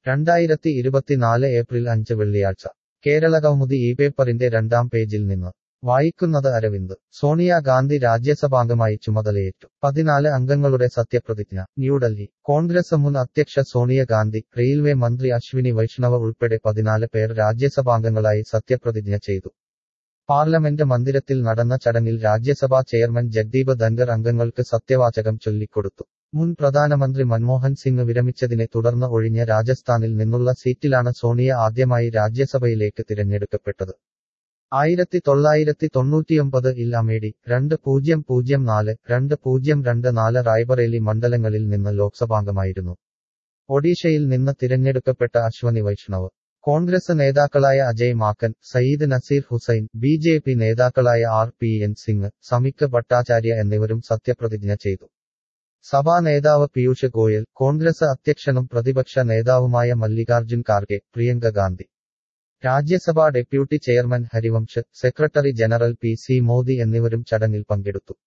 രണ്ടായിരത്തി ഇരുപത്തിനാല് ഏപ്രിൽ അഞ്ച് വെള്ളിയാഴ്ച കേരളകൗമുദി ഈ പേപ്പറിന്റെ രണ്ടാം പേജിൽ നിന്ന് വായിക്കുന്നത് അരവിന്ദ് സോണിയാഗാന്ധി രാജ്യസഭാംഗമായി ചുമതലയേറ്റു പതിനാല് അംഗങ്ങളുടെ സത്യപ്രതിജ്ഞ ന്യൂഡൽഹി കോൺഗ്രസ് മുൻ അധ്യക്ഷ സോണിയാഗാന്ധി റെയിൽവേ മന്ത്രി അശ്വിനി വൈഷ്ണവ ഉൾപ്പെടെ പതിനാല് പേർ രാജ്യസഭാംഗങ്ങളായി സത്യപ്രതിജ്ഞ ചെയ്തു പാർലമെന്റ് മന്ദിരത്തിൽ നടന്ന ചടങ്ങിൽ രാജ്യസഭാ ചെയർമാൻ ജഗ്ദീപ് ധൻഖർ അംഗങ്ങൾക്ക് സത്യവാചകം ചൊല്ലിക്കൊടുത്തു മുൻ പ്രധാനമന്ത്രി മൻമോഹൻ സിംഗ് വിരമിച്ചതിനെ തുടർന്ന് ഒഴിഞ്ഞ രാജസ്ഥാനിൽ നിന്നുള്ള സീറ്റിലാണ് സോണിയ ആദ്യമായി രാജ്യസഭയിലേക്ക് തിരഞ്ഞെടുക്കപ്പെട്ടത് ആയിരത്തി തൊള്ളായിരത്തി തൊണ്ണൂറ്റിയൊമ്പത് ഇൽ അമേഡി രണ്ട് പൂജ്യം പൂജ്യം നാല് രണ്ട് പൂജ്യം രണ്ട് നാല് റായ്ബറേലി മണ്ഡലങ്ങളിൽ നിന്ന് ലോക്സഭാംഗമായിരുന്നു ഒഡീഷയിൽ നിന്ന് തിരഞ്ഞെടുക്കപ്പെട്ട അശ്വനി വൈഷ്ണവ് കോൺഗ്രസ് നേതാക്കളായ Ajay Maken Syed Naseer Hussain B J P നേതാക്കളായ R P N Singh Samik Bhattacharya എന്നിവരും സത്യപ്രതിജ്ഞ ചെയ്തു സഭാ നേതാവ് പീയൂഷ് ഗോയൽ കോൺഗ്രസ് അധ്യക്ഷനും പ്രതിപക്ഷ നേതാവുമായ Mallikarjun Kharge Priyanka Gandhi Rajya Sabha deputy chairman Harivansh secretary general P C Modi എന്നിവരും ചടങ്ങിൽ പങ്കെടുത്തു